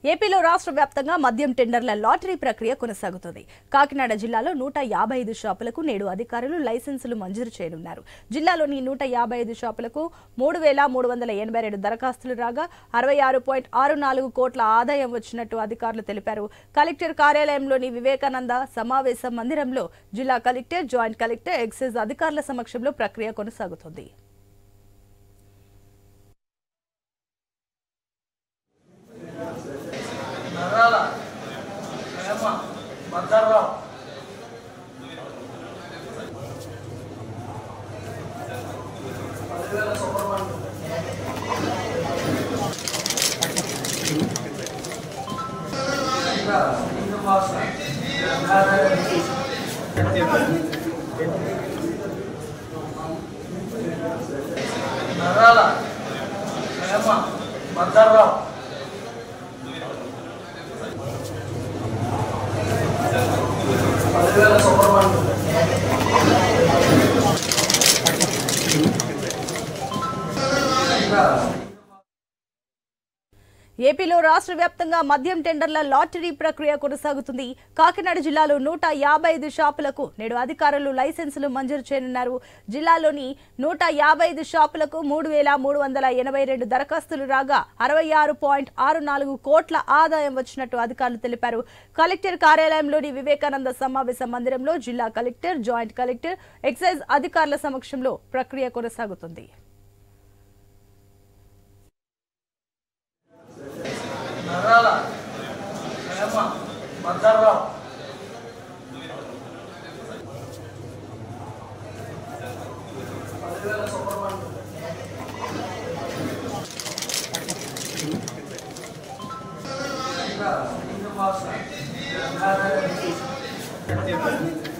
ఏపీలో రాష్ట్ర వ్యాప్తంగా మద్యం టెండర్ల లాటరీ ప్రక్రియ కొనసాగుతుంది కాకినాడ జిల్లాలో నూట యాభై ఐదు షాపులకు నేడు అధికారులు లైసెన్సులు మంజూరు చేయనున్నారు జిల్లాలోని నూట యాభై ఐదు షాపులకు మూడు వేల మూడు వందల ఎనభై రెండు దరఖాస్తులు రాగా అరవై ఆరు పాయింట్ ఆరు నాలుగు కోట్ల ఆదాయం వచ్చినట్టు అధికారులు తెలిపారు కలెక్టర్ కార్యాలయంలోని వివేకానంద సమావేశ మందిరంలో జిల్లా కలెక్టర్ జాయింట్ కలెక్టర్ ఎక్సైజ్ అధికారుల సమక్షంలో ప్రక్రియ కొనసాగుతుంది నరాల హేమ భద్రరావు పదివేల సుబ్రహ్మణ్యం ఇంకా శ్రీనివాస గంగాధర నరాల హేమ భద్రరావు పదివేల సుబ్రహ్మణ్యం ఇంకా ఏపీలో రాష్ట్ర వ్యాప్తంగా మద్యం టెండర్ల లాటరీ ప్రక్రియ కొనసాగుతుంది కాకినాడ జిల్లాలో నూట యాభై ఐదు షాపులకు నేడు అధికారులు లైసెన్సులు మంజూరు చేయనున్నారు జిల్లాలోని నూట యాభై ఐదు షాపులకు మూడు వేల మూడు వందల ఎనభై రెండు దరఖాస్తులు రాగా అరవై ఆరు పాయింట్ ఆరు నాలుగు కోట్ల ఆదాయం వచ్చినట్టు అధికారులు తెలిపారు కలెక్టర్ కార్యాలయంలోని వివేకానంద సమావేశ మందిరంలో జిల్లా కలెక్టర్ జాయింట్ కలెక్టర్ ఎక్సైజ్ అధికారుల సమక్షంలో ప్రక్రియ కొనసాగుతుంది నరాల హేమ భద్రరావు పదివేల సుబ్రహ్మణ్యం ఇంకా శ్రీనివాస గంగాధర